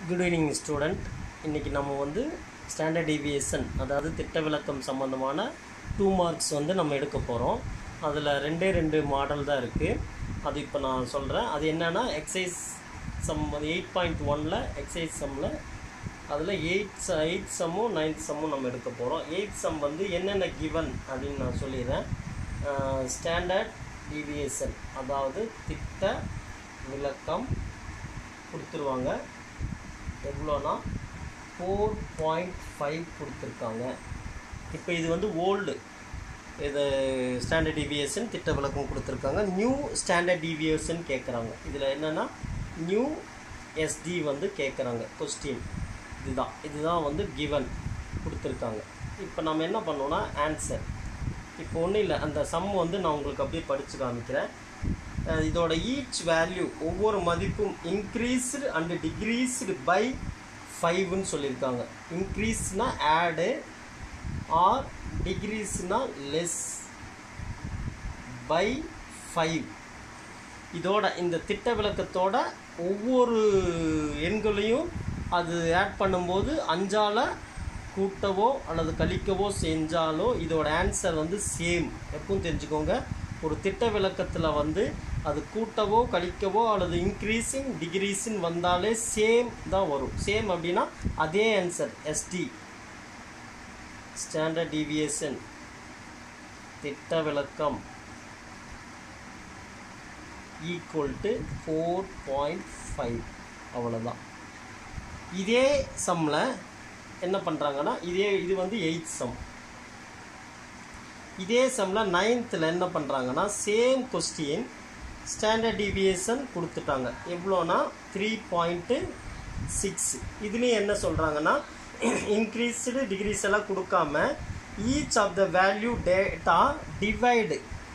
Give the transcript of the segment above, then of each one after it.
good evening student இன்றைக்கி நம்ம வந்து ஸ்டாண்டர்ட் டீவியேஷன் அதாவது திட்ட விளக்கம் சம்மந்தமான டூ மார்க்ஸ் வந்து நம்ம எடுக்க போகிறோம் அதில் ரெண்டே ரெண்டு மாடல் தான் இருக்குது அது இப்போ நான் சொல்கிறேன் அது என்னென்னா எக்ஸைஸ் சம் எயிட் பாயிண்ட் ஒனில் எக்ஸைஸ் சம்மில் அதில் எயிட் எயிட் சம்மும் நைன்த் சம்மும் நம்ம எடுக்க போகிறோம் எயிட் சம் வந்து என்னென்ன கிவன் அப்படின்னு நான் சொல்லிடுறேன் ஸ்டாண்டர்ட் டீவியேஷன் அதாவது திட்ட விளக்கம் கொடுத்துருவாங்க எவ்வளோனா ஃபோர் பாயிண்ட் ஃபைவ் கொடுத்துருக்காங்க இப்போ இது வந்து ஓல்டு இது ஸ்டாண்டர்ட் டீவியேஷன் திட்ட விளக்கம் கொடுத்துருக்காங்க நியூ ஸ்டாண்டர்ட் டீவியேஷன் கேட்குறாங்க இதில் என்னென்னா நியூ எஸ்டி வந்து கேட்குறாங்க கொஸ்டின் இதுதான் இதுதான் வந்து கிவன் கொடுத்துருக்காங்க இப்போ நம்ம என்ன பண்ணோன்னா ஆன்சர் இப்போ ஒன்றும் இல்லை அந்த சம் வந்து நான் உங்களுக்கு அப்படியே படித்து காமிக்கிறேன் அஹ் இதோட ஈச் வேல்யூ ஒவ்வொரு மதிப்பும் இன்க்ரீஸ்டு அண்டு டிக்ரீஸ்டு பை ஃபைவ்னு சொல்லியிருக்காங்க இன்க்ரீஸ்னா ஆடு ஆர் டிக்ரீஸ்னா லெஸ் பை ஃபைவ் இதோட இந்த திட்ட விளக்கத்தோட ஒவ்வொரு எண்களையும் அது ஆட் பண்ணும்போது அஞ்சால் கூட்டவோ அல்லது கழிக்கவோ செஞ்சாலோ இதோட ஆன்சர் வந்து சேம் எப்பவும் தெரிஞ்சுக்கோங்க ஒரு திட்ட விளக்கத்தில் வந்து அது கூட்டவோ கழிக்கவோ அல்லது இன்க்ரீஸிங் டிக்ரீஸிங் வந்தாலே சேம் தான் வரும் சேம் அப்படின்னா அதே ஆன்சர் எஸ்டி ஸ்டாண்டர்ட் டீவியேஷன் திட்ட விளக்கம் equal to four point five அவ்வளோதான் இதே சம்மில் என்ன பண்ணுறாங்கன்னா இதே இது வந்து எயித் சம் இதே சம்மில் நைன்த்தில் என்ன பண்ணுறாங்கன்னா சேம் கொஸ்டின் ஸ்டாண்டர்ட் டீவியேஷன் கொடுத்துட்டாங்க எவ்வளோனா த்ரீ பாயிண்ட்டு சிக்ஸ் இதுலேயும் என்ன சொல்கிறாங்கன்னா இன்க்ரீஸ்டு டிகிரிஸ் எல்லாம் கொடுக்காம each of the value data divide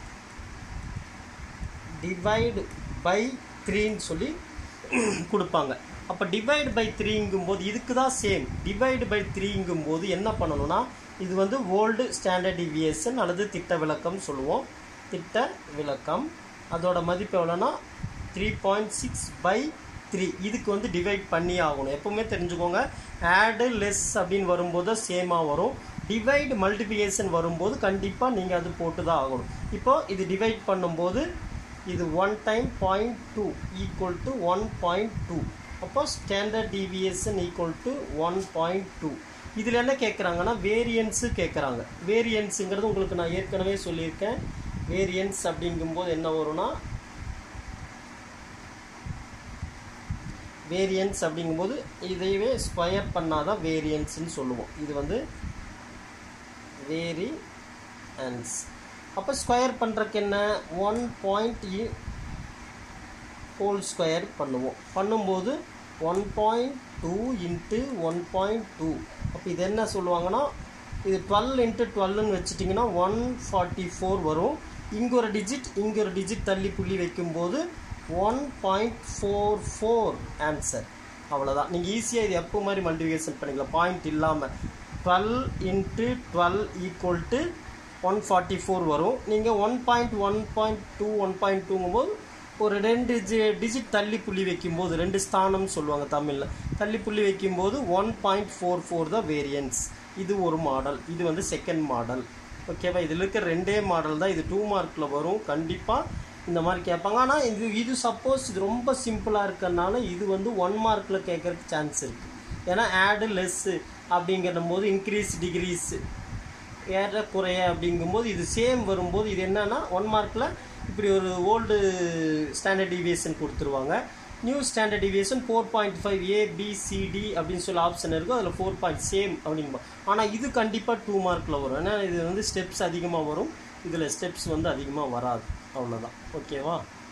divide by த்ரீன்னு சொல்லி கொடுப்பாங்க அப்போ டிவைடு பை த்ரீங்கும்போது இதுக்கு தான் சேம் டிவைடு பை த்ரீங்கும்போது என்ன பண்ணணும்னா இது வந்து ஓல்டு ஸ்டாண்டர்ட் டிவியேஷன் அல்லது திட்ட விளக்கம் சொல்லுவோம் திட்ட விளக்கம் அதோட மதிப்பு எவ்வளோனா three point six by three இதுக்கு வந்து டிவைட் பண்ணி ஆகணும் எப்பவுமே தெரிஞ்சுக்கோங்க ஆடு லெஸ் அப்படின்னு வரும்போது சேமாக வரும் டிவைடு மல்டிபிகேஷன் வரும்போது கண்டிப்பாக நீங்கள் அது போட்டு தான் ஆகணும் இப்போ இது டிவைட் பண்ணும்போது இது one time point two equal to one point two அப்போ standard deviation equal to one point two இதில் என்ன கேட்குறாங்கன்னா வேரியன்ஸு கேட்குறாங்க வேரியன்ஸுங்கிறது உங்களுக்கு நான் ஏற்கனவே சொல்லியிருக்கேன் வேரியன்ஸ் அப்படிங்கும்போது என்ன வரும்னா வேரியன்ஸ் அப்படிங்கும்போது இதையவே ஸ்கொயர் பண்ணாதான் வேரியன்ஸ்னு சொல்லுவோம் இது வந்து வேரியன்ஸ் அப்போ ஸ்கொயர் பண்ணுறக்கு என்ன ஒன் பாயிண்ட் ஹோல் ஸ்கொயர் பண்ணுவோம் பண்ணும்போது one point two into one point two அப்போ இது என்ன சொல்லுவாங்கன்னா இது டுவெல் இன்ட்டு டுவெல்னு வச்சுட்டிங்கன்னா ஒன் ஃபார்ட்டி ஃபோர் வரும் இங்கே ஒரு டிஜிட் இங்கே ஒரு டிஜிட் தள்ளி புள்ளி வைக்கும்போது one point four four answer அவ்வளோதான் நீங்கள் ஈஸியாக இது எப்போ மாதிரி மல்டிபிகேஷன் பண்ணிக்கலாம் பாயிண்ட் இல்லாமல் twelve into twelve equal to one forty four வரும் நீங்கள் one point one point two one point டூங்கும்போது ஒரு ரெண்டு ஜி டிஜிட் தள்ளி புள்ளி வைக்கும்போது ரெண்டு ஸ்தானம்னு சொல்லுவாங்க தமிழில் தள்ளி புள்ளி வைக்கும்போது ஒன் பாயிண்ட் ஃபோர் ஃபோர் தான் வேரியன்ஸ் இது ஒரு மாடல் இது வந்து செகண்ட் மாடல் ஓகேவா இதில் இருக்க ரெண்டே மாடல் தான் இது டூ மார்க்கில் வரும் கண்டிப்பாக இந்த மாதிரி கேட்பாங்க ஆனால் இது இது சப்போஸ் இது ரொம்ப சிம்பிளாக இருக்கறனால இது வந்து ஒன் மார்க்கில் கேட்குறதுக்கு சான்ஸ் இருக்குது ஏன்னா ஆடு லெஸ்ஸு அப்படிங்கிற போது இன்க்ரீஸ் டிகிரீஸு ஏறக்குறைய அப்படிங்கும்போது இது சேம் வரும்போது இது என்னன்னா ஒன் மார்க்கில் இப்படி ஒரு ஓல்டு ஸ்டாண்டர்ட் டிவியேஷன் கொடுத்துருவாங்க new standard deviation four point five A B C D அப்படின்னு சொல்லி ஆப்ஷன் இருக்கும் அதில் ஃபோர் பாயிண்ட் சேம் அப்படின்பா ஆனால் இது கண்டிப்பாக டூ மார்க்கில் வரும் ஏன்னா இது வந்து ஸ்டெப்ஸ் அதிகமாக வரும் இதில் ஸ்டெப்ஸ் வந்து அதிகமாக வராது அவ்வளோதான் ஓகேவா